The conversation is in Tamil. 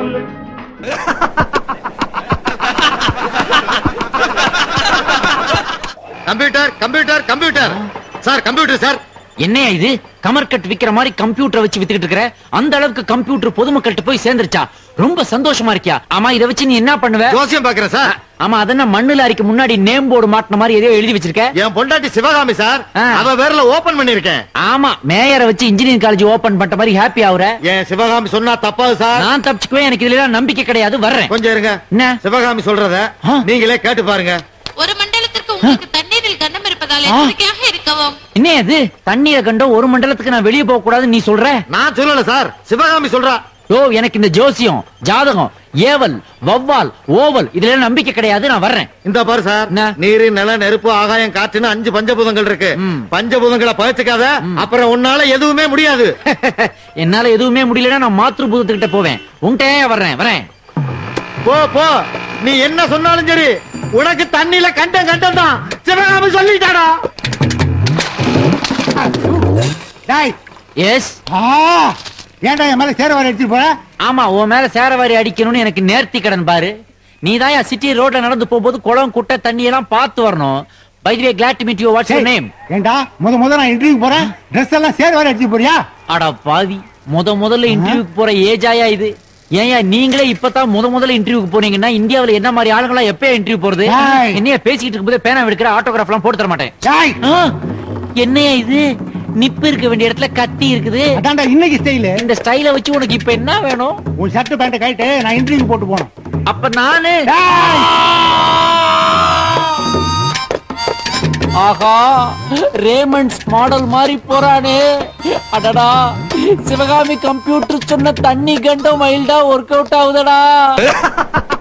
Computer computer computer sir computer sir என்னையா இது கமர்கட் விக்கிற மாதிரி கம்ப்யூட்டர் வச்சு வித்துக்கிட்டு இருக்கிற அந்த அளவுக்கு கம்ப்யூட்டர் பொதுமக்கள்கிட்ட போய் சேர்ந்துருச்சா ரொம்ப சந்தோஷமா இருக்கியா ஆமா இத வச்சு நீ என்ன பண்ணுவ ஜோசியம் பாக்குறேன் சார் ஆமா அதென்ன மண்ணுல அரிக்கு முன்னாடி நேம் போர்டு மாட்டின மாதிரி எதையோ எழுதி வச்சிருக்க என் பொண்டாட்டி சிவகாமி சார் ஆ. அவ பேர்ல ஓபன் பண்ணிருக்கேன் ஆமா மேயரை வச்சு இன்ஜினியரிங் காலேஜ் ஓபன் பண்ணிட்ட மாதிரி ஹாப்பி ஆகுற என் சிவகாமி சொன்னா தப்பாது சார் நான் தப்பிச்சுக்குவேன் எனக்கு இதுல எல்லாம் நம்பிக்கை கிடையாது வர்றேன் கொஞ்சம் இருங்க என்ன சிவகாமி சொல்றத ஆ. நீங்களே கேட்டு பாருங்க ஒரு மண்டலத்திற்கு உங்களுக்கு தண்ணீரில் கண்டம் இருப்பதால் எச்சரிக்கையாக இருக்கவும் என்ன இது தண்ணிய கண்டோம் ஒரு மண்டலத்துக்கு நான் வெளியே போக கூடாதுன்னு நீ சொல்ற நான் சொல்லல சார் சிவகாமி சொல்றா ஓ எனக்கு இந்த ஜோசியம் ஜாதகம் ஏவல் வவ்வால் ஓவல் இதுல எல்லாம் நம்பிக்கை கிடையாது நான் வர்றேன் இந்த பாரு சார் என்ன? நீரு நில நெருப்பு ஆகாயம் காற்றுன்னு அஞ்சு பஞ்சபூதங்கள் இருக்கு ம். பஞ்சபூதங்களை பழச்சுக்காத அப்புறம் உன்னால எதுவுமே முடியாது என்னால எதுவுமே முடியலன்னா நான் மாத்ரு பூதத்துக்கிட்ட போவேன் உன்கிட்ட வர்றேன் வரேன் போ போ நீ என்ன சொன்னாலும் சரி உனக்கு தண்ணியில கண்டம் கண்டம் தான் சிவகாமி சொல்லிட்டாடா டேய் எஸ் ஆ ஏன்டா என் மேல சேர வர எடுத்துட்டு போற ஆமா உன் மேல சேரவாரி அடிக்கணும்னு எனக்கு நேர்த்தி கடன் பாரு நீ தான் சிட்டி ரோட்ல நடந்து போகும்போது குளம் குட்டை தண்ணி எல்லாம் பார்த்து வரணும் by the way glad to meet you what's your name ஏன்டா முத முத நான் இன்டர்வியூ போறேன் Dress எல்லாம் சேர வர எடுத்துட்டு போறியா அட பாவி முத முதல்ல இன்டர்வியூக்கு போற ஏஜாயா இது ஏன்யா நீங்களே இப்பதான் முத முதல்ல இன்டர்வியூக்கு போனீங்கன்னா இந்தியாவுல என்ன மாதிரி ஆளுங்களா எப்ப இன்டர்வியூ போறது ஏய். என்னைய பேசிக்கிட்டு இருக்கும்போது பேனா எடுக்கிற ஆட்டோகிராஃப் எல்லாம் போட்டு தர மாட்டேன் டேய் ஆ, என்னையா இது நிப்பு இருக்க வேண்டிய இடத்துல கத்தி இருக்குது அதான்டா இன்னைக்கு ஸ்டைலு இந்த ஸ்டைல வச்சு உனக்கு இப்ப என்ன வேணும் உன் ஷர்ட் பேண்ட் கைட்டு நான் இன்டர்வியூ போட்டு போனோம் அப்ப நானு டேய் ஆஹா ரேமண்ட்ஸ் மாடல் மாதிரி போறானே அடடா சிவகாமி கம்ப்யூட்டர் சொன்ன தண்ணி கண்டம் மைல்டா ஒர்க் அவுட் ஆகுதடா